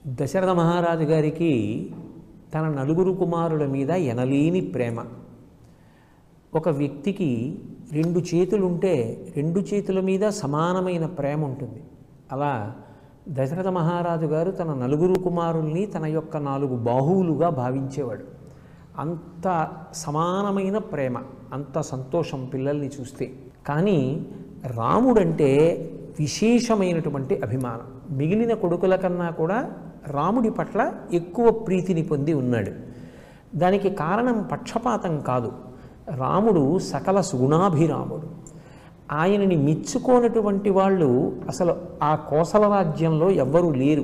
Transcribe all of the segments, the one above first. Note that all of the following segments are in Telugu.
దశరథ మహారాజు గారికి తన నలుగురు కుమారుల మీద ఎనలేని ప్రేమ ఒక వ్యక్తికి రెండు చేతులుంటే రెండు చేతుల మీద సమానమైన ప్రేమ ఉంటుంది అలా దశరథ మహారాజు గారు తన నలుగురు కుమారుల్ని తన యొక్క నాలుగు బాహువులుగా భావించేవాడు అంత సమానమైన ప్రేమ అంత సంతోషం పిల్లల్ని చూస్తే కానీ రాముడంటే విశేషమైనటువంటి అభిమానం మిగిలిన కొడుకుల కన్నా కూడా రాముడి పట్ల ఎక్కువ ప్రీతిని పొంది ఉన్నాడు దానికి కారణం పక్షపాతం కాదు రాముడు సకల సుగుణాభిరాముడు ఆయనని మెచ్చుకోనటువంటి వాళ్ళు అసలు ఆ కోసల రాజ్యంలో ఎవ్వరూ లేరు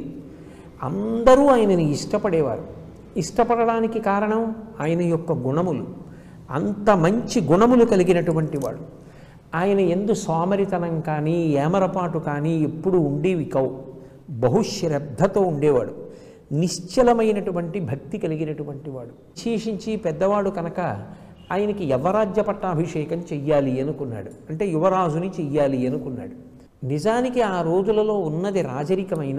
అందరూ ఆయనని ఇష్టపడేవారు ఇష్టపడడానికి కారణం ఆయన యొక్క గుణములు అంత మంచి గుణములు కలిగినటువంటి వాడు ఆయన ఎందు సోమరితనం కానీ ఏమరపాటు కానీ ఎప్పుడు ఉండేవి కవు బహుశ్రద్ధతో ఉండేవాడు నిశ్చలమైనటువంటి భక్తి కలిగినటువంటి వాడు విశేషించి పెద్దవాడు కనుక ఆయనకి యవరాజ్య పట్టాభిషేకం చెయ్యాలి అనుకున్నాడు అంటే యువరాజుని చెయ్యాలి అనుకున్నాడు నిజానికి ఆ రోజులలో ఉన్నది రాజరికమైన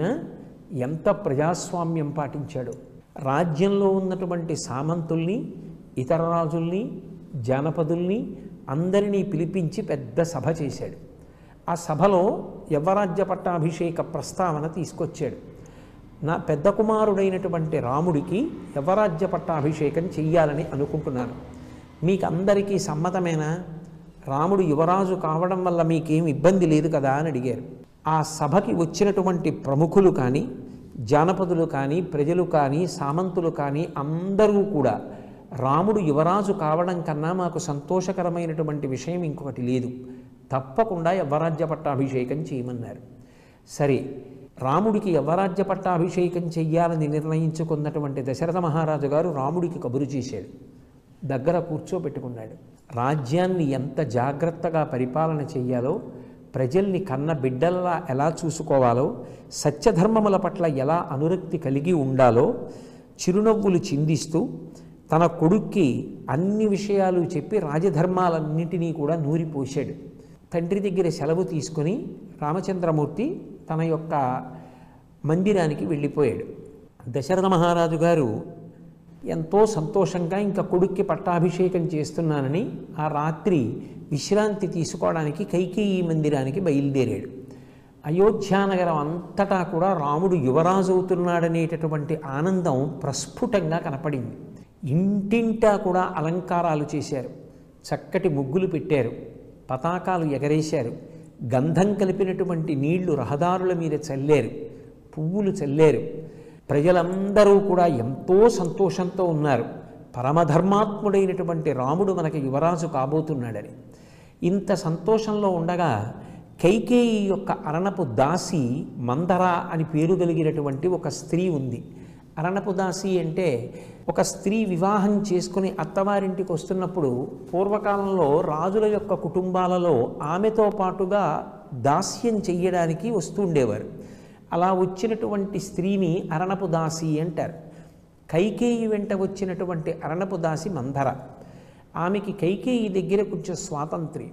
ఎంత ప్రజాస్వామ్యం పాటించాడు రాజ్యంలో ఉన్నటువంటి సామంతుల్ని ఇతర రాజుల్ని జానపదుల్ని అందరినీ పిలిపించి పెద్ద సభ చేశాడు ఆ సభలో యవ్వరాజ్య పట్టాభిషేక ప్రస్తావన తీసుకొచ్చాడు నా పెద్ద కుమారుడైనటువంటి రాముడికి యవ్వరాజ్య పట్టాభిషేకం చెయ్యాలని అనుకుంటున్నాను మీకు అందరికీ సమ్మతమేనా రాముడు యువరాజు కావడం వల్ల మీకేం ఇబ్బంది లేదు కదా అని అడిగారు ఆ సభకి వచ్చినటువంటి ప్రముఖులు కానీ జానపదులు కానీ ప్రజలు కానీ సామంతులు కానీ అందరూ కూడా రాముడు యువరాజు కావడం కన్నా మాకు సంతోషకరమైనటువంటి విషయం ఇంకొకటి లేదు తప్పకుండా యవ్వరాజ్య పట్టాభిషేకం చేయమన్నారు సరే రాముడికి యవ్వరాజ్య పట్టాభిషేకం చెయ్యాలని నిర్ణయించుకున్నటువంటి దశరథ మహారాజు గారు రాముడికి కబురు చేశాడు దగ్గర కూర్చోబెట్టుకున్నాడు రాజ్యాన్ని ఎంత జాగ్రత్తగా పరిపాలన చెయ్యాలో ప్రజల్ని కన్న బిడ్డల్లా ఎలా చూసుకోవాలో సత్యధర్మముల పట్ల ఎలా అనురక్తి కలిగి ఉండాలో చిరునవ్వులు చిందిస్తూ తన కొడుక్కి అన్ని విషయాలు చెప్పి రాజధర్మాలన్నింటినీ కూడా నూరిపోశాడు తండ్రి దగ్గర సెలవు తీసుకొని రామచంద్రమూర్తి తన యొక్క మందిరానికి వెళ్ళిపోయాడు దశరథ మహారాజు గారు ఎంతో సంతోషంగా ఇంకా కొడుక్కి పట్టాభిషేకం చేస్తున్నానని ఆ రాత్రి విశ్రాంతి తీసుకోవడానికి కైకేయి మందిరానికి బయలుదేరాడు అయోధ్యానగరం అంతటా కూడా రాముడు యువరాజు అవుతున్నాడనేటటువంటి ఆనందం ప్రస్ఫుటంగా కనపడింది ఇంటింటా కూడా అలంకారాలు చేశారు చక్కటి ముగ్గులు పెట్టారు పతాకాలు ఎగరేశారు గంధం కలిపినటువంటి నీళ్లు రహదారుల మీద చల్లారు పువ్వులు చల్లారు ప్రజలందరూ కూడా ఎంతో సంతోషంతో ఉన్నారు పరమధర్మాత్ముడైనటువంటి రాముడు మనకి యువరాజు కాబోతున్నాడని ఇంత సంతోషంలో ఉండగా కైకేయి యొక్క అరణపు దాసి మందర అని పేరు కలిగినటువంటి ఒక స్త్రీ ఉంది అరణపు దాసి అంటే ఒక స్త్రీ వివాహం చేసుకుని అత్తవారింటికి వస్తున్నప్పుడు పూర్వకాలంలో రాజుల యొక్క కుటుంబాలలో ఆమెతో పాటుగా దాస్యం చెయ్యడానికి వస్తుండేవారు అలా వచ్చినటువంటి స్త్రీని అరణపు దాసి అంటారు కైకేయి వెంట వచ్చినటువంటి అరణపు దాసి మందర ఆమెకి కైకేయి దగ్గర కొంచెం స్వాతంత్ర్యం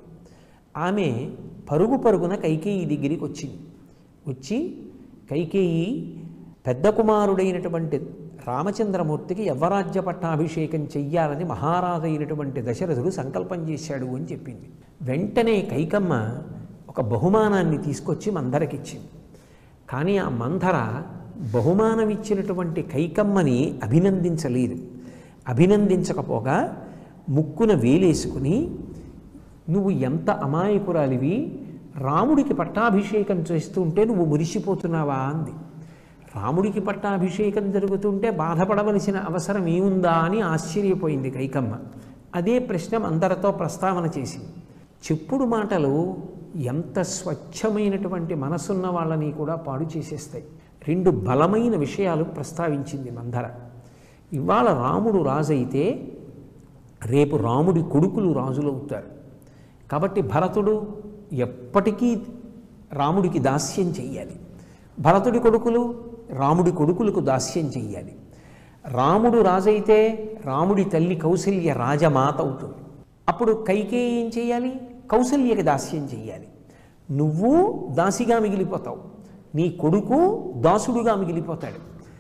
ఆమె పరుగు పరుగున కైకేయి దగ్గరికి వచ్చింది వచ్చి కైకేయి పెద్ద కుమారుడైనటువంటి రామచంద్రమూర్తికి యవ్వరాజ్య పట్టాభిషేకం చెయ్యాలని మహారాజు అయినటువంటి దశరథుడు సంకల్పం చేశాడు అని చెప్పింది వెంటనే కైకమ్మ ఒక బహుమానాన్ని తీసుకొచ్చి మందరకిచ్చింది కానీ ఆ మందర బహుమానం ఇచ్చినటువంటి కైకమ్మని అభినందించలేదు అభినందించకపోగా ముక్కున వేలేసుకుని నువ్వు ఎంత అమాయకురాలివి రాముడికి పట్టాభిషేకం చేస్తుంటే నువ్వు మురిసిపోతున్నావా అంది రాముడికి పట్టాభిషేకం జరుగుతుంటే బాధపడవలసిన అవసరం ఏముందా అని ఆశ్చర్యపోయింది కైకమ్మ అదే ప్రశ్న అందరితో ప్రస్తావన చేసింది చెప్పుడు మాటలు ఎంత స్వచ్ఛమైనటువంటి మనసున్న వాళ్ళని కూడా పాడు చేసేస్తాయి రెండు బలమైన విషయాలు ప్రస్తావించింది మందర ఇవాళ రాముడు రాజైతే రేపు రాముడి కొడుకులు రాజులవుతారు కాబట్టి భరతుడు ఎప్పటికీ రాముడికి దాస్యం చెయ్యాలి భరతుడి కొడుకులు రాముడి కొడుకులకు దాస్యం చెయ్యాలి రాముడు రాజైతే రాముడి తల్లి కౌసల్య రాజమాత అవుతుంది అప్పుడు కైకేయి ఏం చేయాలి కౌసల్యకి దాస్యం చెయ్యాలి నువ్వు దాసిగా మిగిలిపోతావు నీ కొడుకు దాసుడుగా మిగిలిపోతాడు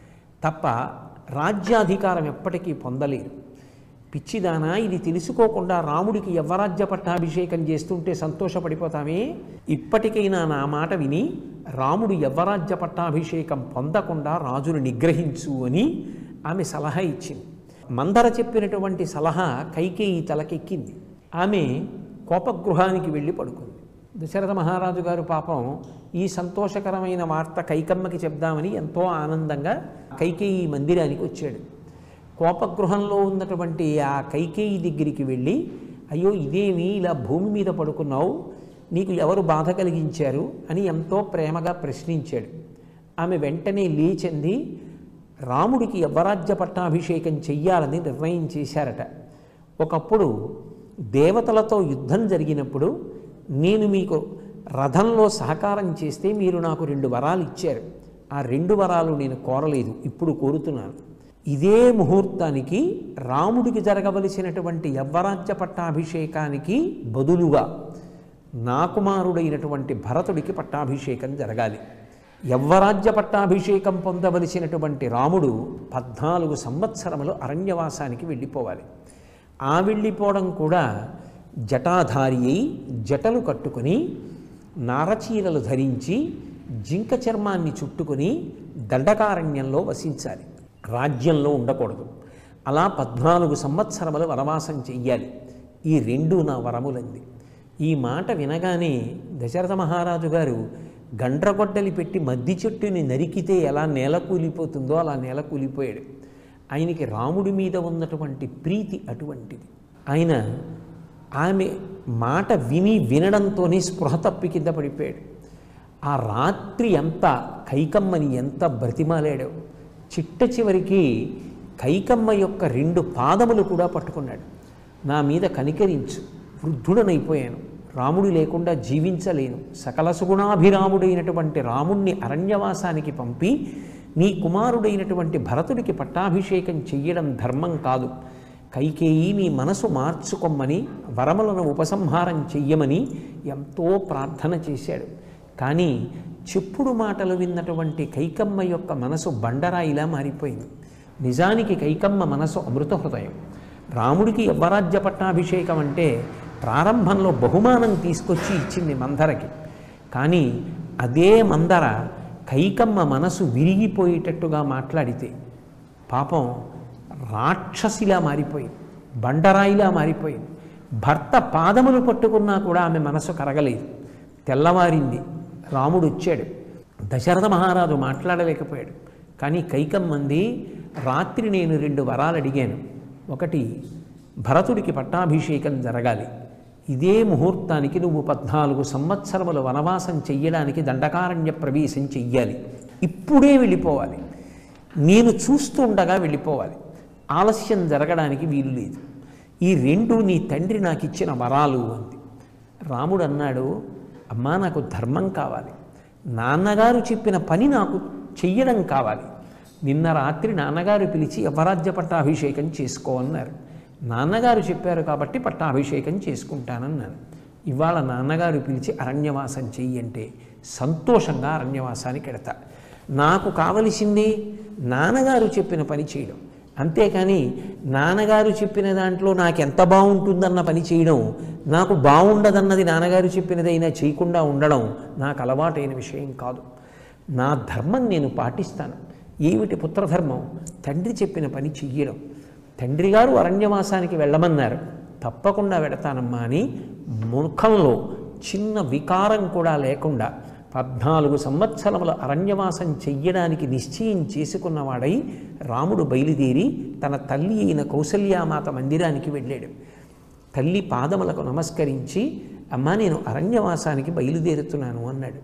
తప్ప రాజ్యాధికారం ఎప్పటికీ పొందలేరు పిచ్చిదానా ఇది తెలుసుకోకుండా రాముడికి యవ్వరాజ్య పట్టాభిషేకం చేస్తుంటే సంతోషపడిపోతామే ఇప్పటికైనా నా మాట విని రాముడు యవ్వరాజ్య పట్టాభిషేకం పొందకుండా రాజును నిగ్రహించు అని ఆమె సలహా ఇచ్చింది మందర చెప్పినటువంటి సలహా కైకేయి తలకెక్కింది ఆమె కోపగృహానికి వెళ్ళి పడుకుంది దశరథ మహారాజు గారు పాపం ఈ సంతోషకరమైన వార్త కైకమ్మకి చెప్దామని ఎంతో ఆనందంగా కైకేయి మందిరానికి వచ్చాడు కోపగృహంలో ఉన్నటువంటి ఆ కైకేయి దగ్గరికి వెళ్ళి అయ్యో ఇదేమి ఇలా భూమి మీద పడుకున్నావు నీకు ఎవరు బాధ కలిగించారు అని ఎంతో ప్రేమగా ప్రశ్నించాడు ఆమె వెంటనే లేచింది రాముడికి యవ్వరాజ్య పట్టాభిషేకం చెయ్యాలని నిర్ణయం చేశారట ఒకప్పుడు దేవతలతో యుద్ధం జరిగినప్పుడు నేను మీకు రథంలో సహకారం చేస్తే మీరు నాకు రెండు వరాలు ఇచ్చారు ఆ రెండు వరాలు నేను కోరలేదు ఇప్పుడు కోరుతున్నాను ఇదే ముహూర్తానికి రాముడికి జరగవలసినటువంటి యవ్వరాజ్య పట్టాభిషేకానికి బదులుగా నా కుమారుడైనటువంటి భరతుడికి పట్టాభిషేకం జరగాలి యవ్వరాజ్య పట్టాభిషేకం పొందవలసినటువంటి రాముడు పద్నాలుగు సంవత్సరములు అరణ్యవాసానికి వెళ్ళిపోవాలి ఆ వెళ్ళిపోవడం కూడా జటాధారి అయి జటలు కట్టుకుని నారచీరలు ధరించి జింక చర్మాన్ని చుట్టుకుని దండకారణ్యంలో వసించాలి రాజ్యంలో ఉండకూడదు అలా పద్నాలుగు సంవత్సరములు వనవాసం చెయ్యాలి ఈ రెండు నా వరములంది ఈ మాట వినగానే దశరథ మహారాజు గారు గండ్రగొడ్డలి పెట్టి మద్ది చెట్టుని నరికితే ఎలా నేల కూలిపోతుందో అలా నేల కూలిపోయాడు ఆయనకి రాముడి మీద ఉన్నటువంటి ప్రీతి అటువంటిది ఆయన ఆమె మాట విని వినడంతోనే స్పృహ తప్పి కింద పడిపోయాడు ఆ రాత్రి ఎంత కైకమ్మని ఎంత బ్రతిమాలాడో చిట్ట చివరికి కైకమ్మ యొక్క రెండు పాదములు కూడా పట్టుకున్నాడు నా మీద కనికరించు వృద్ధుడనైపోయాను రాముడు లేకుండా జీవించలేను సకల సుగుణాభిరాముడైనటువంటి రాముణ్ణి అరణ్యవాసానికి పంపి నీ కుమారుడైనటువంటి భరతుడికి పట్టాభిషేకం చెయ్యడం ధర్మం కాదు కైకేయి నీ మనసు మార్చుకొమ్మని వరములను ఉపసంహారం చెయ్యమని ఎంతో ప్రార్థన చేశాడు కానీ చెప్పుడు మాటలు విన్నటువంటి కైకమ్మ యొక్క మనసు బండరాయిలా మారిపోయింది నిజానికి కైకమ్మ మనసు అమృత హృదయం రాముడికి యవ్వరాజ్య పట్టాభిషేకం అంటే ప్రారంభంలో బహుమానం తీసుకొచ్చి ఇచ్చింది మందరకి కానీ అదే మందర కైకమ్మ మనసు విరిగిపోయేటట్టుగా మాట్లాడితే పాపం రాక్షసిలా మారిపోయింది బండరాయిలా మారిపోయింది భర్త పాదములు పట్టుకున్నా కూడా ఆమె మనసు కరగలేదు తెల్లవారింది రాముడు వచ్చాడు దశరథ మహారాజు మాట్లాడలేకపోయాడు కానీ కైకమ్మంది రాత్రి నేను రెండు వరాలు అడిగాను ఒకటి భరతుడికి పట్టాభిషేకం జరగాలి ఇదే ముహూర్తానికి నువ్వు పద్నాలుగు సంవత్సరముల వనవాసం చెయ్యడానికి దండకారణ్య ప్రవేశం చెయ్యాలి ఇప్పుడే వెళ్ళిపోవాలి నేను చూస్తుండగా వెళ్ళిపోవాలి ఆలస్యం జరగడానికి వీలు లేదు ఈ రెండు నీ తండ్రి నాకు ఇచ్చిన వరాలు అంది రాముడు అన్నాడు అమ్మా నాకు ధర్మం కావాలి నాన్నగారు చెప్పిన పని నాకు చెయ్యడం కావాలి నిన్న రాత్రి నాన్నగారు పిలిచి యవరాజ్య పట్టాభిషేకం చేసుకో అన్నారు నాన్నగారు చెప్పారు కాబట్టి పట్టాభిషేకం చేసుకుంటానన్నాను ఇవాళ నాన్నగారు పిలిచి అరణ్యవాసం చెయ్యి అంటే సంతోషంగా అరణ్యవాసానికి ఎడతా నాకు కావలసింది నాన్నగారు చెప్పిన పని చేయడం అంతేకాని నాన్నగారు చెప్పిన దాంట్లో నాకు ఎంత బాగుంటుందన్న పని చేయడం నాకు బాగుండదన్నది నాన్నగారు చెప్పినదైనా చేయకుండా ఉండడం నాకు అలవాటైన విషయం కాదు నా ధర్మం నేను పాటిస్తాను ఏమిటి పుత్రధర్మం తండ్రి చెప్పిన పని చెయ్యడం తండ్రి గారు అరణ్యవాసానికి వెళ్ళమన్నారు తప్పకుండా వెడతానమ్మా అని ముఖంలో చిన్న వికారం కూడా లేకుండా పద్నాలుగు సంవత్సరముల అరణ్యవాసం చెయ్యడానికి నిశ్చయం చేసుకున్నవాడై రాముడు బయలుదేరి తన తల్లి అయిన కౌసల్యామాత మందిరానికి వెళ్ళాడు తల్లి పాదములకు నమస్కరించి అమ్మా నేను అరణ్యవాసానికి బయలుదేరుతున్నాను అన్నాడు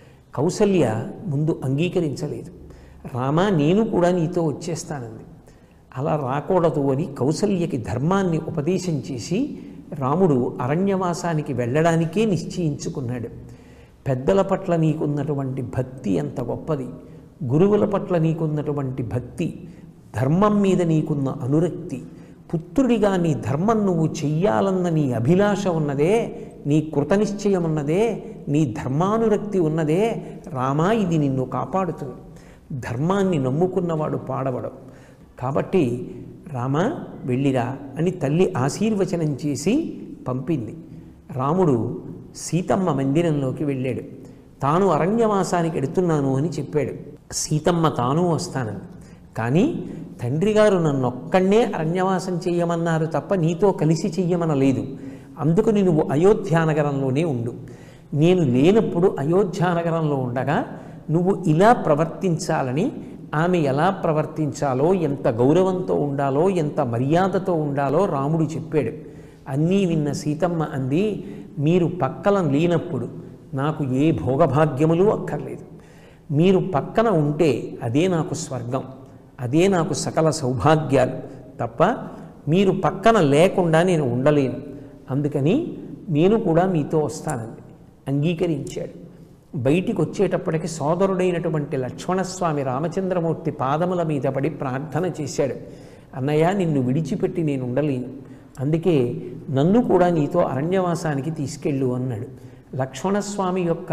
కౌసల్య ముందు అంగీకరించలేదు రామా నేను కూడా నీతో వచ్చేస్తానంది అలా రాకూడదు అని కౌసల్యకి ధర్మాన్ని ఉపదేశం చేసి రాముడు అరణ్యవాసానికి వెళ్ళడానికే నిశ్చయించుకున్నాడు పెద్దల పట్ల నీకున్నటువంటి భక్తి ఎంత గొప్పది గురువుల పట్ల నీకున్నటువంటి భక్తి ధర్మం మీద నీకున్న అనురక్తి పుత్రుడిగా నీ ధర్మం నువ్వు చెయ్యాలన్న నీ అభిలాష ఉన్నదే నీ కృతనిశ్చయం ఉన్నదే నీ ధర్మానురక్తి ఉన్నదే రామా ఇది నిన్ను కాపాడుతుంది ధర్మాన్ని నమ్ముకున్నవాడు పాడవడం కాబట్టి రామ వెళ్ళిరా అని తల్లి ఆశీర్వచనం చేసి పంపింది రాముడు సీతమ్మ మందిరంలోకి వెళ్ళాడు తాను అరణ్యవాసానికి ఎడుతున్నాను అని చెప్పాడు సీతమ్మ తాను వస్తానని కానీ తండ్రి గారు నన్ను ఒక్కడే అరణ్యవాసం చెయ్యమన్నారు తప్ప నీతో కలిసి చెయ్యమనలేదు అందుకని నువ్వు అయోధ్యానగరంలోనే ఉండు నేను లేనప్పుడు అయోధ్యానగరంలో ఉండగా నువ్వు ఇలా ప్రవర్తించాలని ఆమె ఎలా ప్రవర్తించాలో ఎంత గౌరవంతో ఉండాలో ఎంత మర్యాదతో ఉండాలో రాముడు చెప్పాడు అన్నీ విన్న సీతమ్మ అంది మీరు పక్కన లేనప్పుడు నాకు ఏ భోగభాగ్యములు అక్కర్లేదు మీరు పక్కన ఉంటే అదే నాకు స్వర్గం అదే నాకు సకల సౌభాగ్యాలు తప్ప మీరు పక్కన లేకుండా నేను ఉండలేను అందుకని నేను కూడా మీతో వస్తానండి అంగీకరించాడు బయటికి వచ్చేటప్పటికి సోదరుడైనటువంటి లక్ష్మణస్వామి రామచంద్రమూర్తి పాదముల మీద పడి ప్రార్థన చేశాడు అన్నయ్య నిన్ను విడిచిపెట్టి నేను ఉండలేను అందుకే నన్ను కూడా నీతో అరణ్యవాసానికి తీసుకెళ్ళు అన్నాడు లక్ష్మణస్వామి యొక్క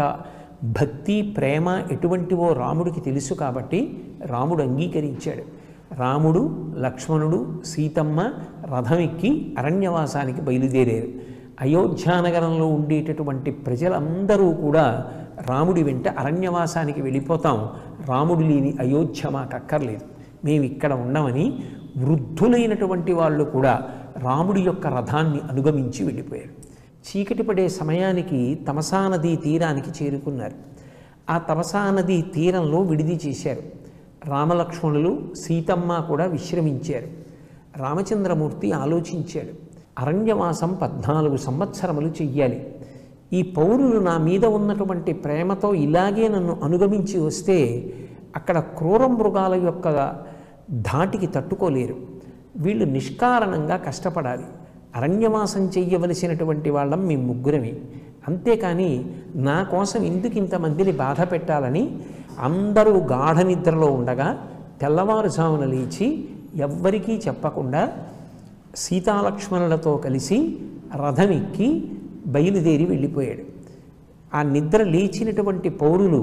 భక్తి ప్రేమ ఎటువంటివో రాముడికి తెలుసు కాబట్టి రాముడు అంగీకరించాడు రాముడు లక్ష్మణుడు సీతమ్మ రథం ఎక్కి అరణ్యవాసానికి బయలుదేరారు అయోధ్యానగరంలో ఉండేటటువంటి ప్రజలందరూ కూడా రాముడి వెంట అరణ్యవాసానికి వెళ్ళిపోతాం రాముడు లేని అయోధ్య మాకు అక్కర్లేదు మేము ఇక్కడ ఉండమని వృద్ధులైనటువంటి వాళ్ళు కూడా రాముడి యొక్క రథాన్ని అనుగమించి వెళ్ళిపోయారు చీకటి పడే సమయానికి తమసా నదీ తీరానికి చేరుకున్నారు ఆ తమసా నదీ తీరంలో విడిది చేశారు రామలక్ష్మణులు సీతమ్మ కూడా విశ్రమించారు రామచంద్రమూర్తి ఆలోచించాడు అరణ్యవాసం పద్నాలుగు సంవత్సరములు చెయ్యాలి ఈ పౌరులు నా మీద ఉన్నటువంటి ప్రేమతో ఇలాగే నన్ను అనుగమించి వస్తే అక్కడ క్రూర మృగాల యొక్క ధాటికి తట్టుకోలేరు వీళ్ళు నిష్కారణంగా కష్టపడాలి అరణ్యవాసం చెయ్యవలసినటువంటి వాళ్ళం మీ ముగ్గురమే అంతేకాని నా కోసం ఎందుకు ఇంతమందిని బాధ పెట్టాలని అందరూ గాఢ నిద్రలో ఉండగా తెల్లవారుజామున లేచి ఎవ్వరికీ చెప్పకుండా సీతాలక్ష్మణులతో కలిసి రథమెక్కి బయలుదేరి వెళ్ళిపోయాడు ఆ నిద్ర లేచినటువంటి పౌరులు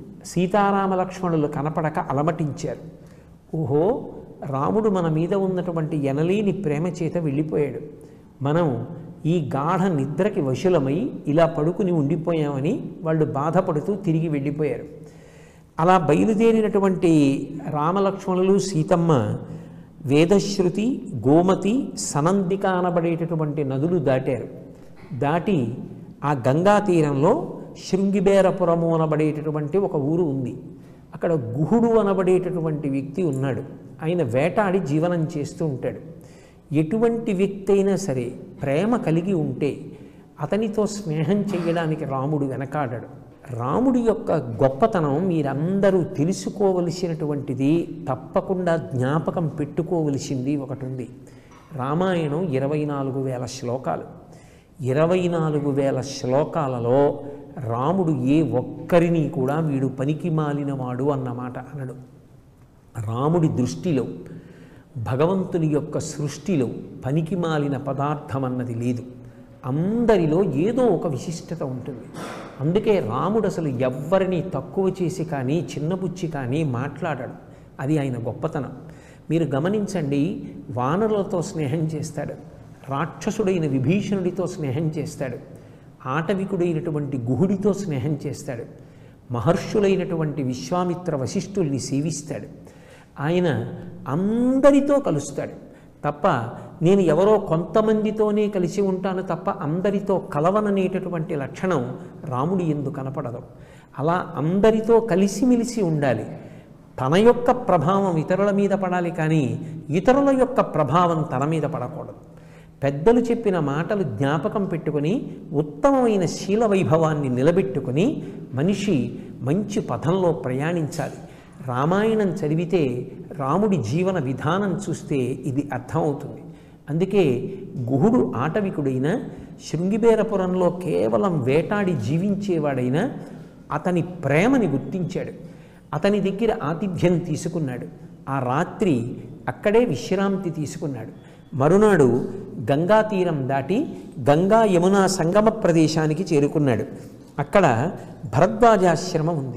సీతారామ లక్ష్మణులు కనపడక అలమటించారు ఓహో రాముడు మన మీద ఉన్నటువంటి ఎనలేని ప్రేమ చేత వెళ్ళిపోయాడు మనం ఈ గాఢ నిద్రకి వశులమై ఇలా పడుకుని ఉండిపోయామని వాళ్ళు బాధపడుతూ తిరిగి వెళ్ళిపోయారు అలా బయలుదేరినటువంటి రామలక్ష్మణులు సీతమ్మ వేదశ్రుతి గోమతి సనందిక అనబడేటటువంటి నదులు దాటారు దాటి ఆ గంగా తీరంలో శృంగిబేరపురము అనబడేటటువంటి ఒక ఊరు ఉంది అక్కడ గుహుడు అనబడేటటువంటి వ్యక్తి ఉన్నాడు ఆయన వేటాడి జీవనం చేస్తూ ఉంటాడు ఎటువంటి వ్యక్తి అయినా సరే ప్రేమ కలిగి ఉంటే అతనితో స్నేహం చేయడానికి రాముడు వెనకాడాడు రాముడి యొక్క గొప్పతనం మీరందరూ తెలుసుకోవలసినటువంటిది తప్పకుండా జ్ఞాపకం పెట్టుకోవలసింది ఒకటి ఉంది రామాయణం ఇరవై నాలుగు వేల శ్లోకాలు ఇరవై నాలుగు వేల శ్లోకాలలో రాముడు ఏ ఒక్కరిని కూడా వీడు పనికి మాలినవాడు అన్నమాట అనడు రాముడి దృష్టిలో భగవంతుని యొక్క సృష్టిలో పనికి మాలిన పదార్థం అన్నది లేదు అందరిలో ఏదో ఒక విశిష్టత ఉంటుంది అందుకే రాముడు అసలు ఎవ్వరిని తక్కువ చేసి కానీ చిన్నబుచ్చి కానీ మాట్లాడాడు అది ఆయన గొప్పతనం మీరు గమనించండి వానరులతో స్నేహం చేస్తాడు రాక్షసుడైన విభీషణుడితో స్నేహం చేస్తాడు ఆటవికుడైనటువంటి గుహుడితో స్నేహం చేస్తాడు మహర్షులైనటువంటి విశ్వామిత్ర వశిష్ఠుల్ని సేవిస్తాడు ఆయన అందరితో కలుస్తాడు తప్ప నేను ఎవరో కొంతమందితోనే కలిసి ఉంటాను తప్ప అందరితో కలవననేటటువంటి లక్షణం రాముడి ఎందు కనపడదు అలా అందరితో కలిసిమెలిసి ఉండాలి తన యొక్క ప్రభావం ఇతరుల మీద పడాలి కానీ ఇతరుల యొక్క ప్రభావం తన మీద పడకూడదు పెద్దలు చెప్పిన మాటలు జ్ఞాపకం పెట్టుకుని ఉత్తమమైన శీల వైభవాన్ని నిలబెట్టుకుని మనిషి మంచి పథంలో ప్రయాణించాలి రామాయణం చదివితే రాముడి జీవన విధానం చూస్తే ఇది అర్థమవుతుంది అందుకే గుహుడు ఆటవికుడైన శృంగిబేరపురంలో కేవలం వేటాడి జీవించేవాడైనా అతని ప్రేమని గుర్తించాడు అతని దగ్గర ఆతిథ్యం తీసుకున్నాడు ఆ రాత్రి అక్కడే విశ్రాంతి తీసుకున్నాడు మరునాడు గంగా తీరం దాటి గంగా యమునా సంగమ ప్రదేశానికి చేరుకున్నాడు అక్కడ భరద్వాజాశ్రమం ఉంది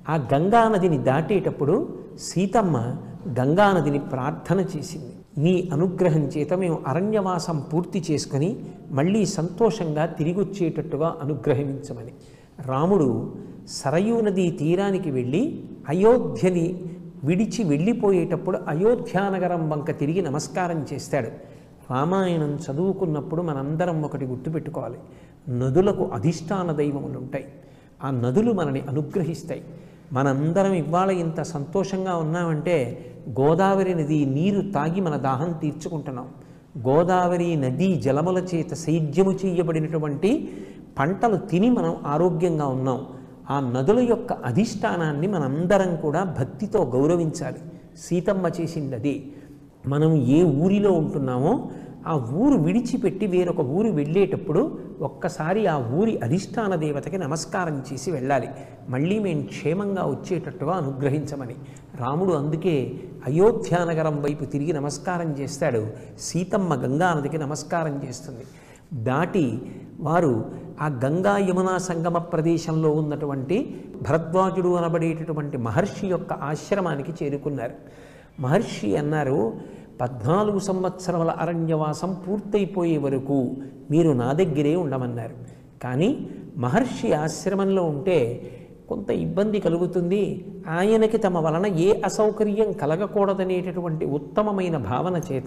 ఆ గంగా నదిని దాటేటప్పుడు సీతమ్మ గంగా నదిని ప్రార్థన చేసింది నీ అనుగ్రహం చేత మేము అరణ్యవాసం పూర్తి చేసుకొని మళ్ళీ సంతోషంగా తిరిగి వచ్చేటట్టుగా అనుగ్రహించమని రాముడు సరయూ నదీ తీరానికి వెళ్ళి అయోధ్యని విడిచి వెళ్ళిపోయేటప్పుడు అయోధ్యానగరం వంక తిరిగి నమస్కారం చేస్తాడు రామాయణం చదువుకున్నప్పుడు మనందరం ఒకటి గుర్తుపెట్టుకోవాలి నదులకు అధిష్టాన దైవములు ఉంటాయి ఆ నదులు మనని అనుగ్రహిస్తాయి మనందరం ఇవాళ ఇంత సంతోషంగా ఉన్నామంటే గోదావరి నది నీరు తాగి మన దాహం తీర్చుకుంటున్నాం గోదావరి నదీ జలముల చేత సేద్యము చేయబడినటువంటి పంటలు తిని మనం ఆరోగ్యంగా ఉన్నాం ఆ నదుల యొక్క అధిష్టానాన్ని మనందరం కూడా భక్తితో గౌరవించాలి సీతమ్మ చేసింది అదే మనం ఏ ఊరిలో ఉంటున్నామో ఆ ఊరు విడిచిపెట్టి వేరొక ఊరు వెళ్ళేటప్పుడు ఒక్కసారి ఆ ఊరి అధిష్టాన దేవతకి నమస్కారం చేసి వెళ్ళాలి మళ్ళీ మేము క్షేమంగా వచ్చేటట్టుగా అనుగ్రహించమని రాముడు అందుకే అయోధ్యానగరం వైపు తిరిగి నమస్కారం చేస్తాడు సీతమ్మ గంగానదికి నమస్కారం చేస్తుంది దాటి వారు ఆ గంగా యమునా సంగమ ప్రదేశంలో ఉన్నటువంటి భరద్వాజుడు అనబడేటటువంటి మహర్షి యొక్క ఆశ్రమానికి చేరుకున్నారు మహర్షి అన్నారు పద్నాలుగు సంవత్సరముల అరణ్యవాసం పూర్తయిపోయే వరకు మీరు నా దగ్గరే ఉండమన్నారు కానీ మహర్షి ఆశ్రమంలో ఉంటే కొంత ఇబ్బంది కలుగుతుంది ఆయనకి తమ వలన ఏ అసౌకర్యం కలగకూడదనేటటువంటి ఉత్తమమైన భావన చేత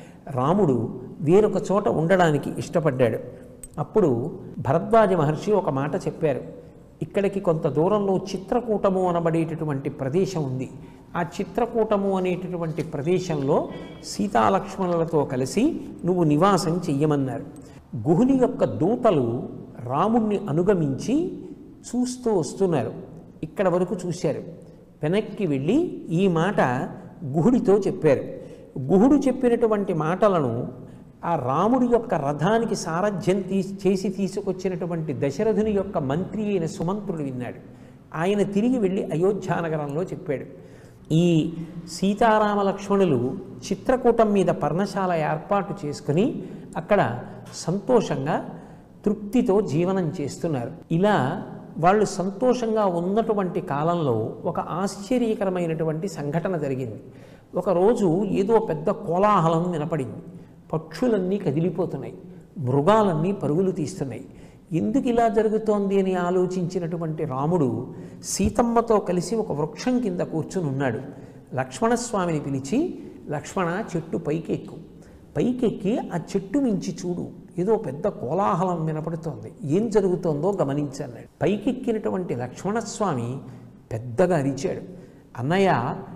రాముడు వేరొక చోట ఉండడానికి ఇష్టపడ్డాడు అప్పుడు భరద్వాజ మహర్షి ఒక మాట చెప్పారు ఇక్కడికి కొంత దూరంలో చిత్రకూటము అనబడేటటువంటి ప్రదేశం ఉంది ఆ చిత్రకూటము అనేటటువంటి ప్రదేశంలో సీతాలక్ష్మణులతో కలిసి నువ్వు నివాసం చెయ్యమన్నారు గుహుని యొక్క దూతలు రాముణ్ణి అనుగమించి చూస్తూ వస్తున్నారు ఇక్కడ వరకు చూశారు వెనక్కి వెళ్ళి ఈ మాట గుహుడితో చెప్పారు గుహుడు చెప్పినటువంటి మాటలను ఆ రాముడి యొక్క రథానికి సారథ్యం తీ చేసి తీసుకొచ్చినటువంటి దశరథుని యొక్క మంత్రి అయిన సుమంత్రుడు విన్నాడు ఆయన తిరిగి వెళ్ళి అయోధ్యానగరంలో చెప్పాడు ఈ సీతారామ లక్ష్మణులు చిత్రకూటం మీద పర్ణశాల ఏర్పాటు చేసుకుని అక్కడ సంతోషంగా తృప్తితో జీవనం చేస్తున్నారు ఇలా వాళ్ళు సంతోషంగా ఉన్నటువంటి కాలంలో ఒక ఆశ్చర్యకరమైనటువంటి సంఘటన జరిగింది ఒకరోజు ఏదో పెద్ద కోలాహలం వినపడింది పక్షులన్నీ కదిలిపోతున్నాయి మృగాలన్నీ పరుగులు తీస్తున్నాయి ఎందుకు ఇలా జరుగుతోంది అని ఆలోచించినటువంటి రాముడు సీతమ్మతో కలిసి ఒక వృక్షం కింద కూర్చుని ఉన్నాడు లక్ష్మణస్వామిని పిలిచి లక్ష్మణ చెట్టు పైకి ఎక్కు పైకెక్కి ఆ చెట్టు మించి చూడు ఏదో పెద్ద కోలాహలం వినపడుతోంది ఏం జరుగుతోందో గమనించన్నాడు పైకెక్కినటువంటి లక్ష్మణస్వామి పెద్దగా అరిచాడు అన్నయ్య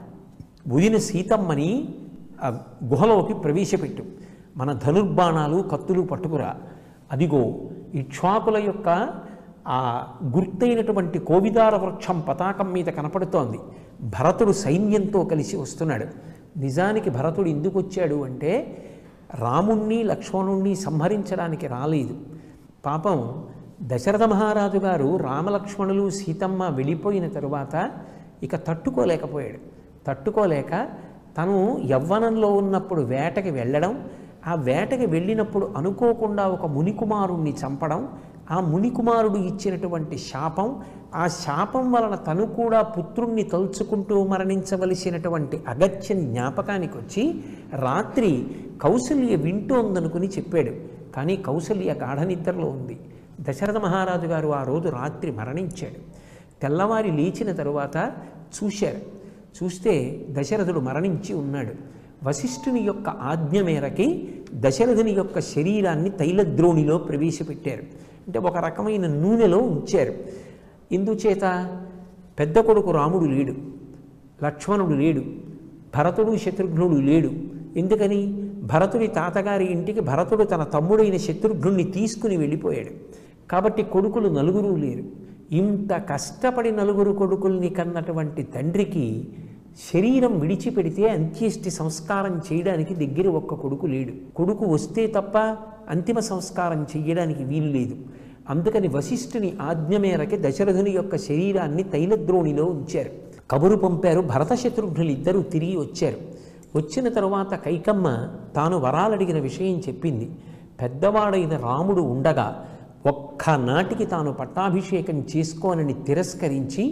ఉదిన సీతమ్మని ఆ గుహలోకి ప్రవేశపెట్టు మన ధనుర్బాణాలు కత్తులు పట్టుకురా అదిగో ఇక్ష్వాకుల యొక్క ఆ గుర్తైనటువంటి కోవిదార వృక్షం పతాకం మీద కనపడుతోంది భరతుడు సైన్యంతో కలిసి వస్తున్నాడు నిజానికి భరతుడు ఎందుకు వచ్చాడు అంటే రాముణ్ణి లక్ష్మణుణ్ణి సంహరించడానికి రాలేదు పాపం దశరథ మహారాజు గారు రామలక్ష్మణులు సీతమ్మ వెళ్ళిపోయిన తరువాత ఇక తట్టుకోలేకపోయాడు తట్టుకోలేక తను యవ్వనంలో ఉన్నప్పుడు వేటకి వెళ్ళడం ఆ వేటకి వెళ్ళినప్పుడు అనుకోకుండా ఒక మునికుమారుణ్ణి చంపడం ఆ మునికుమారుడు ఇచ్చినటువంటి శాపం ఆ శాపం వలన తను కూడా పుత్రుణ్ణి తలుచుకుంటూ మరణించవలసినటువంటి అగత్యం జ్ఞాపకానికి వచ్చి రాత్రి కౌసల్య వింటోందనుకుని చెప్పాడు కానీ కౌసల్య గాఢనిద్రలో ఉంది దశరథ మహారాజు గారు ఆ రోజు రాత్రి మరణించాడు తెల్లవారి లేచిన తరువాత చూశారు చూస్తే దశరథుడు మరణించి ఉన్నాడు వశిష్ఠుని యొక్క ఆజ్ఞ మేరకి దశరథుని యొక్క శరీరాన్ని తైలద్రోణిలో ప్రవేశపెట్టారు అంటే ఒక రకమైన నూనెలో ఉంచారు ఇందుచేత పెద్ద కొడుకు రాముడు లేడు లక్ష్మణుడు లేడు భరతుడు శత్రుఘ్నుడు లేడు ఎందుకని భరతుడి తాతగారి ఇంటికి భరతుడు తన తమ్ముడైన శత్రుఘ్నుణ్ణి తీసుకుని వెళ్ళిపోయాడు కాబట్టి కొడుకులు నలుగురు లేరు ఇంత కష్టపడి నలుగురు కొడుకుల్ని కన్నటువంటి తండ్రికి శరీరం విడిచిపెడితే అంత్యేష్టి సంస్కారం చేయడానికి దగ్గర ఒక్క కొడుకు లేడు కొడుకు వస్తే తప్ప అంతిమ సంస్కారం చెయ్యడానికి వీలు లేదు అందుకని వశిష్ఠుని ఆజ్ఞ మేరకి దశరథుని యొక్క శరీరాన్ని తైలద్రోణిలో ఉంచారు కబురు పంపారు భరత శత్రుఘ్నులు ఇద్దరూ తిరిగి వచ్చారు వచ్చిన తరువాత కైకమ్మ తాను వరాలడిగిన విషయం చెప్పింది పెద్దవాడైన రాముడు ఉండగా ఒక్కనాటికి తాను పట్టాభిషేకం చేసుకోనని తిరస్కరించి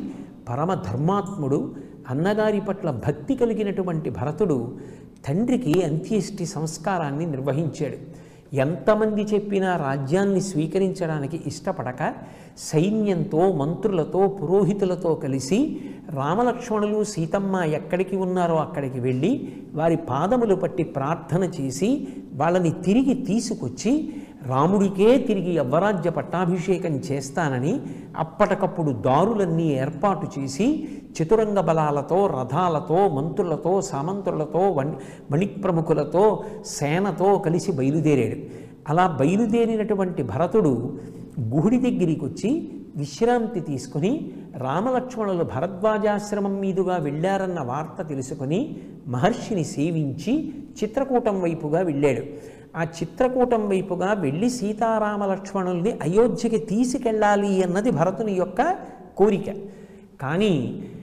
పరమ ధర్మాత్ముడు అన్నగారి పట్ల భక్తి కలిగినటువంటి భరతుడు తండ్రికి అంత్యేష్టి సంస్కారాన్ని నిర్వహించాడు ఎంతమంది చెప్పినా రాజ్యాన్ని స్వీకరించడానికి ఇష్టపడక సైన్యంతో మంత్రులతో పురోహితులతో కలిసి రామలక్ష్మణులు సీతమ్మ ఎక్కడికి ఉన్నారో అక్కడికి వెళ్ళి వారి పాదములు పట్టి ప్రార్థన చేసి వాళ్ళని తిరిగి తీసుకొచ్చి రాముడికే తిరిగి యవ్వరాజ్య పట్టాభిషేకం చేస్తానని అప్పటికప్పుడు దారులన్నీ ఏర్పాటు చేసి చతురంగ బలాలతో రథాలతో మంత్రులతో సామంతులతో వణి వణిప్రముఖులతో సేనతో కలిసి బయలుదేరాడు అలా బయలుదేరినటువంటి భరతుడు గుహుడి దగ్గరికి వచ్చి విశ్రాంతి తీసుకుని రామలక్ష్మణులు భరద్వాజాశ్రమం మీదుగా వెళ్ళారన్న వార్త తెలుసుకుని మహర్షిని సేవించి చిత్రకూటం వైపుగా వెళ్ళాడు ఆ చిత్రకూటం వైపుగా వెళ్ళి సీతారామ లక్ష్మణుల్ని అయోధ్యకి తీసుకెళ్ళాలి అన్నది భరతుని యొక్క కోరిక కానీ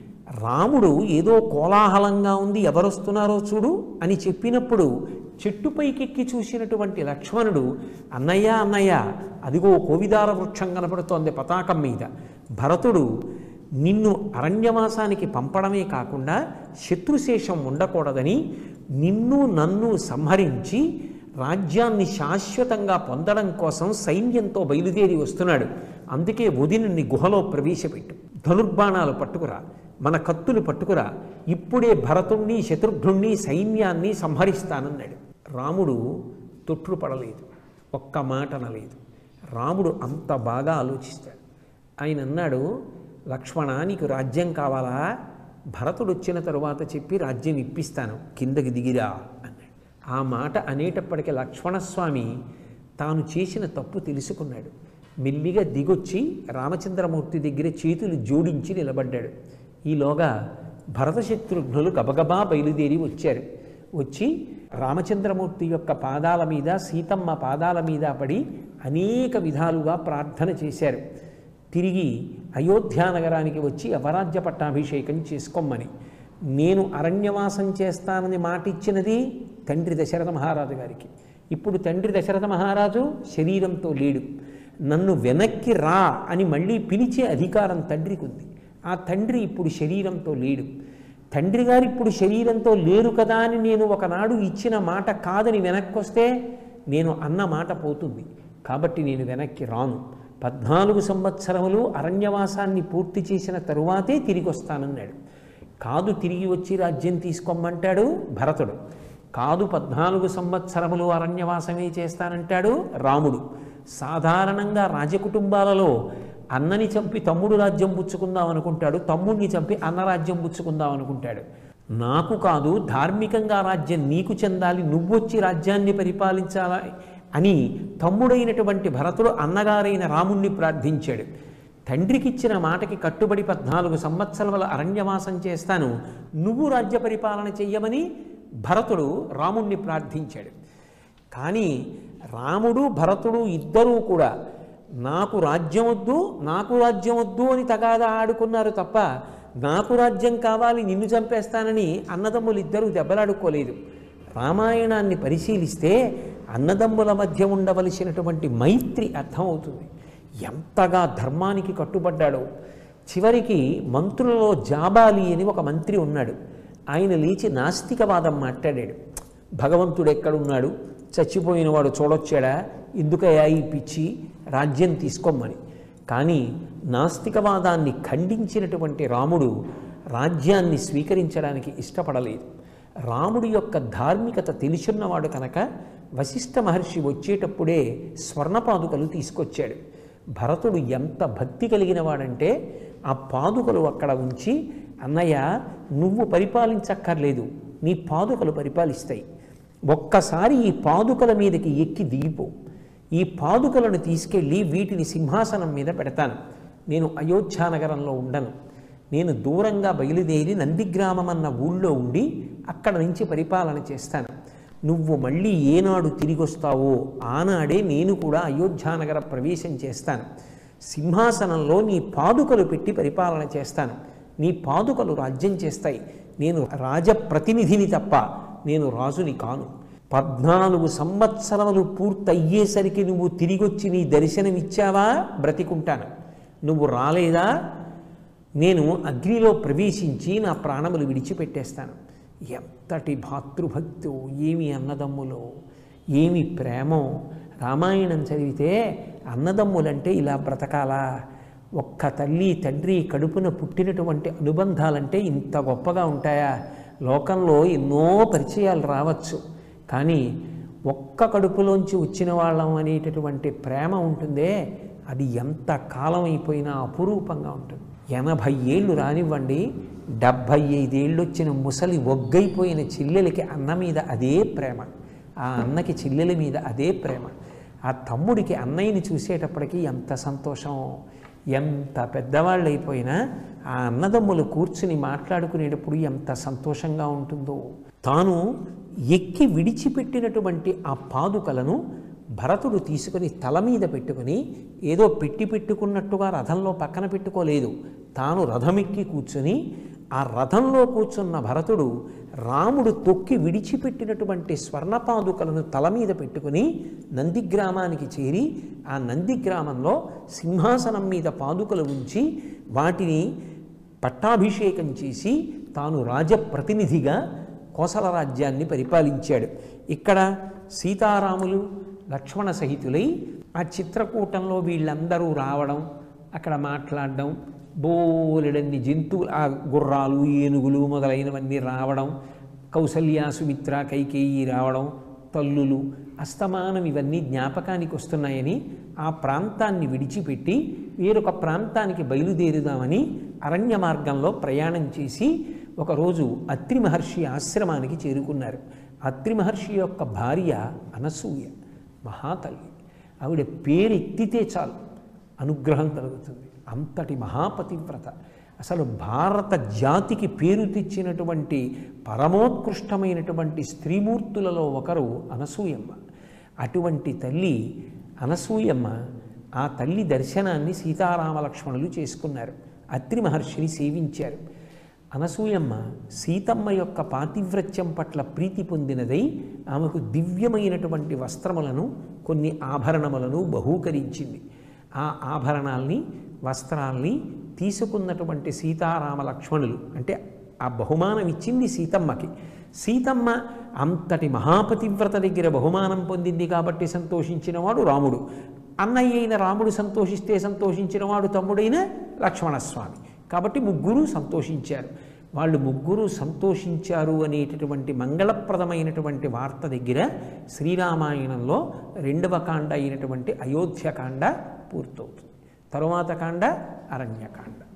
రాముడు ఏదో కోలాహలంగా ఉంది ఎవరొస్తున్నారో చూడు అని చెప్పినప్పుడు చెట్టుపైకెక్కి చూసినటువంటి లక్ష్మణుడు అన్నయ్య అన్నయ్య అదిగో కోవిదార వృక్షం కనపడుతోంది పతాకం మీద భరతుడు నిన్ను అరణ్యవాసానికి పంపడమే కాకుండా శత్రుశేషం ఉండకూడదని నిన్ను నన్ను సంహరించి రాజ్యాన్ని శాశ్వతంగా పొందడం కోసం సైన్యంతో బయలుదేరి వస్తున్నాడు అందుకే వదినని గుహలో ప్రవేశపెట్టు ధనుర్బాణాలు పట్టుకురా మన కత్తులు పట్టుకురా ఇప్పుడే భరతుణ్ణి శత్రుఘ్నుణ్ణి సైన్యాన్ని సంహరిస్తానన్నాడు రాముడు తొట్టుపడలేదు ఒక్క మాట అనలేదు రాముడు అంత బాగా ఆలోచిస్తాడు ఆయన అన్నాడు లక్ష్మణ నీకు రాజ్యం కావాలా భరతుడు వచ్చిన తరువాత చెప్పి రాజ్యం ఇప్పిస్తాను కిందకి దిగిరా అన్నాడు ఆ మాట అనేటప్పటికీ లక్ష్మణస్వామి తాను చేసిన తప్పు తెలుసుకున్నాడు మెల్లిగా దిగొచ్చి రామచంద్రమూర్తి దగ్గర చేతులు జోడించి నిలబడ్డాడు ఈలోగా భరతశత్రుఘ్నులు గబగబా బయలుదేరి వచ్చారు వచ్చి రామచంద్రమూర్తి యొక్క పాదాల మీద సీతమ్మ పాదాల మీద పడి అనేక విధాలుగా ప్రార్థన చేశారు తిరిగి అయోధ్యానగరానికి వచ్చి అవరాజ్య పట్టాభిషేకం చేసుకోమని నేను అరణ్యవాసం చేస్తానని మాట ఇచ్చినది తండ్రి దశరథ మహారాజు గారికి ఇప్పుడు తండ్రి దశరథ మహారాజు శరీరంతో లేడు నన్ను వెనక్కి రా అని మళ్ళీ పిలిచే అధికారం తండ్రికి ఉంది ఆ తండ్రి ఇప్పుడు శరీరంతో లేడు తండ్రి గారు ఇప్పుడు శరీరంతో లేరు కదా అని నేను ఒకనాడు ఇచ్చిన మాట కాదని వెనక్కి వస్తే నేను అన్న మాట పోతుంది కాబట్టి నేను వెనక్కి రాను పద్నాలుగు సంవత్సరములు అరణ్యవాసాన్ని పూర్తి చేసిన తరువాతే తిరిగి వస్తానన్నాడు కాదు తిరిగి వచ్చి రాజ్యం తీసుకోమంటాడు భరతుడు కాదు పద్నాలుగు సంవత్సరములు అరణ్యవాసమే చేస్తానంటాడు రాముడు సాధారణంగా రాజకుటుంబాలలో అన్నని చంపి తమ్ముడు రాజ్యం పుచ్చుకుందాం అనుకుంటాడు తమ్ముడిని చంపి అన్న రాజ్యం పుచ్చుకుందాం అనుకుంటాడు నాకు కాదు ధార్మికంగా రాజ్యం నీకు చెందాలి నువ్వొచ్చి రాజ్యాన్ని పరిపాలించాలా అని తమ్ముడైనటువంటి భరతుడు అన్నగారైన రాముణ్ణి ప్రార్థించాడు తండ్రికిచ్చిన మాటకి కట్టుబడి పద్నాలుగు సంవత్సరాల అరణ్యవాసం చేస్తాను నువ్వు రాజ్య పరిపాలన చెయ్యమని భరతుడు రాముణ్ణి ప్రార్థించాడు కానీ రాముడు భరతుడు ఇద్దరూ కూడా నాకు రాజ్యం వద్దు నాకు రాజ్యం వద్దు అని తగాదా ఆడుకున్నారు తప్ప నాకు రాజ్యం కావాలి నిన్ను చంపేస్తానని అన్నదమ్ములు ఇద్దరూ దెబ్బలాడుకోలేదు రామాయణాన్ని పరిశీలిస్తే అన్నదమ్ముల మధ్య ఉండవలసినటువంటి మైత్రి అర్థమవుతుంది ఎంతగా ధర్మానికి కట్టుబడ్డాడో చివరికి మంత్రులలో జాబాలి అని ఒక మంత్రి ఉన్నాడు ఆయన లేచి నాస్తికవాదం మాట్లాడాడు భగవంతుడు ఎక్కడున్నాడు చచ్చిపోయిన వాడు చూడొచ్చాడా ఎందుకయ్యా ఈ పిచ్చి రాజ్యం తీసుకోమని కానీ నాస్తికవాదాన్ని ఖండించినటువంటి రాముడు రాజ్యాన్ని స్వీకరించడానికి ఇష్టపడలేదు రాముడి యొక్క ధార్మికత తెలిసున్నవాడు కనుక వశిష్ఠ మహర్షి వచ్చేటప్పుడే స్వర్ణపాదుకలు తీసుకొచ్చాడు భరతుడు ఎంత భక్తి కలిగిన వాడంటే ఆ పాదుకలు అక్కడ ఉంచి అన్నయ్య నువ్వు పరిపాలించక్కర్లేదు నీ పాదుకలు పరిపాలిస్తాయి ఒక్కసారి ఈ పాదుకల మీదకి ఎక్కి దిగిపో ఈ పాదుకలను తీసుకెళ్ళి వీటిని సింహాసనం మీద పెడతాను నేను అయోధ్యానగరంలో ఉండను నేను దూరంగా బయలుదేరి నందిగ్రామం అన్న ఊళ్ళో ఉండి అక్కడ నుంచి పరిపాలన చేస్తాను నువ్వు మళ్ళీ ఏనాడు తిరిగి వస్తావో ఆనాడే నేను కూడా అయోధ్యానగర ప్రవేశం చేస్తాను సింహాసనంలో నీ పాదుకలు పెట్టి పరిపాలన చేస్తాను నీ పాదుకలు రాజ్యం చేస్తాయి నేను రాజప్రతినిధిని తప్ప నేను రాజుని కాను పద్నాలుగు సంవత్సరములు పూర్తయ్యేసరికి నువ్వు తిరిగొచ్చి నీ దర్శనమిచ్చావా బ్రతికుంటాను నువ్వు రాలేదా నేను అగ్నిలో ప్రవేశించి నా ప్రాణములు విడిచిపెట్టేస్తాను ఎంతటి భాతృభక్తో ఏమి అన్నదమ్ములో ఏమి ప్రేమో రామాయణం చదివితే అన్నదమ్ములంటే ఇలా బ్రతకాలా ఒక్క తల్లి తండ్రి కడుపున పుట్టినటువంటి అనుబంధాలంటే ఇంత గొప్పగా ఉంటాయా లోకంలో ఎన్నో పరిచయాలు రావచ్చు కానీ ఒక్క కడుపులోంచి వచ్చిన వాళ్ళం అనేటటువంటి ప్రేమ ఉంటుందే అది ఎంత కాలం అయిపోయినా అపురూపంగా ఉంటుంది ఎనభై ఏళ్ళు రానివ్వండి డెబ్భై ఐదేళ్ళు వచ్చిన ముసలి ఒగ్గైపోయిన చెల్లెలకి అన్న మీద అదే ప్రేమ ఆ అన్నకి చెల్లెల మీద అదే ప్రేమ ఆ తమ్ముడికి అన్నయ్యని చూసేటప్పటికి ఎంత సంతోషం ఎంత పెద్దవాళ్ళు అయిపోయినా ఆ అన్నదమ్ములు కూర్చుని మాట్లాడుకునేటప్పుడు ఎంత సంతోషంగా ఉంటుందో తాను ఎక్కి విడిచిపెట్టినటువంటి ఆ పాదుకలను భరతుడు తీసుకుని తల మీద పెట్టుకుని ఏదో పెట్టి పెట్టుకున్నట్టుగా రథంలో పక్కన పెట్టుకోలేదు తాను రథమెక్కి కూర్చుని ఆ రథంలో కూర్చున్న భరతుడు రాముడు తొక్కి విడిచిపెట్టినటువంటి స్వర్ణపాదుకలను తల మీద పెట్టుకుని నందిగ్రామానికి చేరి ఆ నందిగ్రామంలో సింహాసనం మీద పాదుకలు ఉంచి వాటిని పట్టాభిషేకం చేసి తాను రాజప్రతినిధిగా కోసల రాజ్యాన్ని పరిపాలించాడు ఇక్కడ సీతారాములు లక్ష్మణ సహితులై ఆ చిత్రకూటంలో వీళ్ళందరూ రావడం అక్కడ మాట్లాడడం బోలెడన్ని జంతువులు ఆ గుర్రాలు ఏనుగులు మొదలైనవన్నీ రావడం కౌసల్య సుమిత్ర కైకేయి రావడం తల్లులు అస్తమానం ఇవన్నీ జ్ఞాపకానికి వస్తున్నాయని ఆ ప్రాంతాన్ని విడిచిపెట్టి వేరొక ప్రాంతానికి బయలుదేరుదామని అరణ్య మార్గంలో ప్రయాణం చేసి ఒకరోజు అత్రి మహర్షి ఆశ్రమానికి చేరుకున్నారు అత్రి మహర్షి యొక్క భార్య అనసూయ మహాతల్లి ఆవిడ పేరెత్తితే చాలు అనుగ్రహం కలుగుతుంది అంతటి మహాపతివ్రత అసలు భారత జాతికి పేరు తెచ్చినటువంటి పరమోత్కృష్టమైనటువంటి స్త్రీమూర్తులలో ఒకరు అనసూయమ్మ అటువంటి తల్లి అనసూయమ్మ ఆ తల్లి దర్శనాన్ని సీతారామ లక్ష్మణులు చేసుకున్నారు అత్రి మహర్షిని సేవించారు అనసూయమ్మ సీతమ్మ యొక్క పాతివ్రత్యం పట్ల ప్రీతి పొందినదై ఆమెకు దివ్యమైనటువంటి వస్త్రములను కొన్ని ఆభరణములను బహూకరించింది ఆ ఆభరణాల్ని వస్త్రాల్ని తీసుకున్నటువంటి సీతారామ లక్ష్మణులు అంటే ఆ బహుమానం ఇచ్చింది సీతమ్మకి సీతమ్మ అంతటి మహాపతివ్రత దగ్గర బహుమానం పొందింది కాబట్టి సంతోషించినవాడు రాముడు అన్నయ్య అయిన రాముడు సంతోషిస్తే సంతోషించినవాడు తమ్ముడైన లక్ష్మణస్వామి కాబట్టి ముగ్గురు సంతోషించారు వాళ్ళు ముగ్గురు సంతోషించారు అనేటటువంటి మంగళప్రదమైనటువంటి వార్త దగ్గర శ్రీరామాయణంలో రెండవ కాండ అయినటువంటి అయోధ్యకాండ పూర్తవుతుంది తరువాత కాండ అరణ్యకాండ